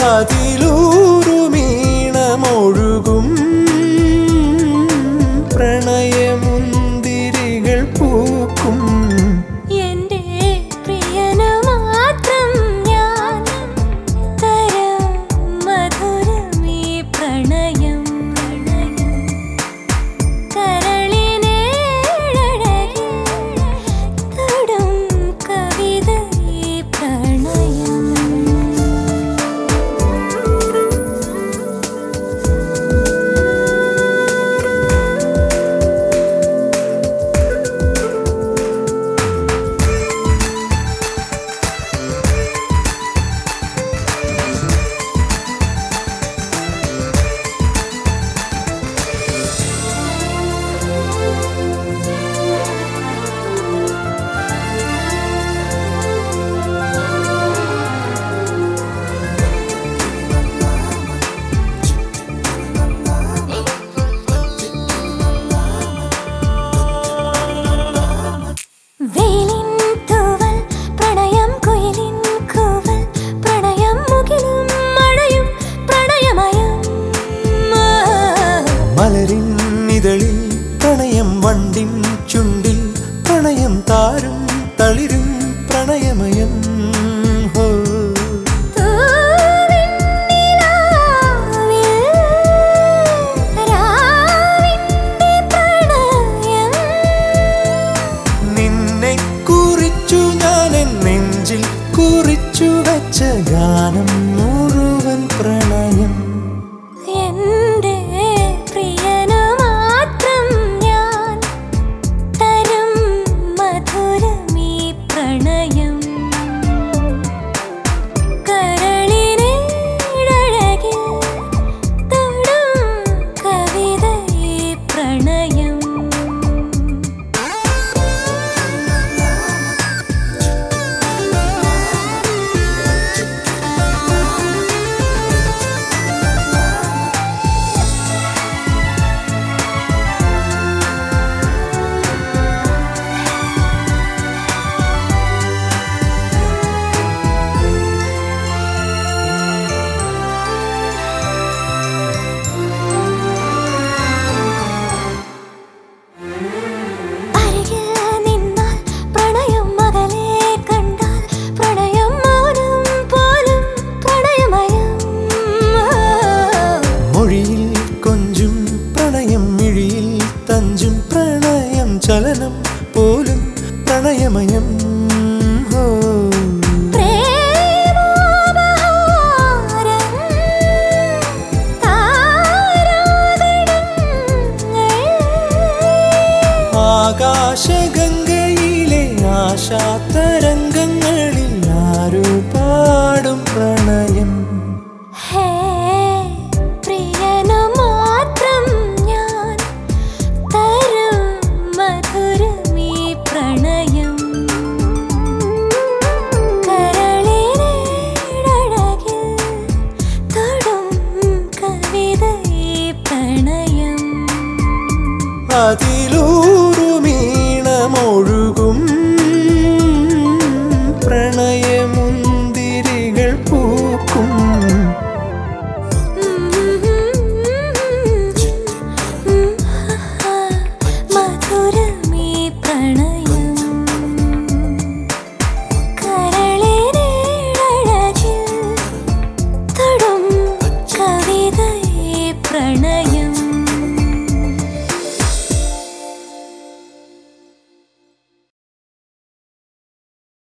അതിലൂറുമീണമൊഴുകും പ്രണയമുന്തിരികൾ പൂക്കും എന്റെ പ്രിയനു മാത്രം ഞാൻ തരം മധുരമീ പ്രണയം കരളിനേഴഴകിൽ തൊടും കവിത ഈ പ്രണയം വെയിലിൻ തൂവൽ പ്രണയം കുയിലിൻ കൂവൽ പ്രണയം മുകിലും മഴയും പ്രണയമയം മലരിൻ ഇതളിൽ പ്രണയം വണ്ടിൻ ചുണ്ടിൽ പ്രണയം താരും തളിരും പ്രണയമയം ഹോ തൂവിൻ നിലാവിൽ രാവിന്റെ പ്രണയം നിന്നെ കുറിച്ചു ഞാൻ എൻ നെഞ്ചിൽ കുറിച്ചു വെച്ച ഗാനം മുഴുവൻ പ്രണയം എന്റെ പ്രിയനു മാത്രം ഞാൻ തരും മധുരമീ പ്രണയം കരളിനേഴഴകിൽ തൊടും കവിത ഈ പ്രണയം അരികിൽ നിന്നാൽ പ്രണയം മകളെ കണ്ടാൽ പ്രണയം മൗനം പോലും പ്രണയമയം മൊഴിയിൽ കൊഞ്ചും പ്രണയം മിഴിയിൽ തഞ്ചും പ്രണയം ചലനം പോലും പ്രണയമയം ഹോ പ്രേമോപഹാരം താരാഗണങ്ങൾ ആകാശഗംഗയിലെ ആശാതരംഗങ്ങളിൽ ആരു പാടും പ്രണയം ഹേ പ്രിയനു മാത്രം ഞാൻ തരും മധുരമീ പ്രണയം കരളിനേഴഴകിൽ തൊടും കവിത ഈ പ്രണയം അതിലൂറുമീണമൊഴു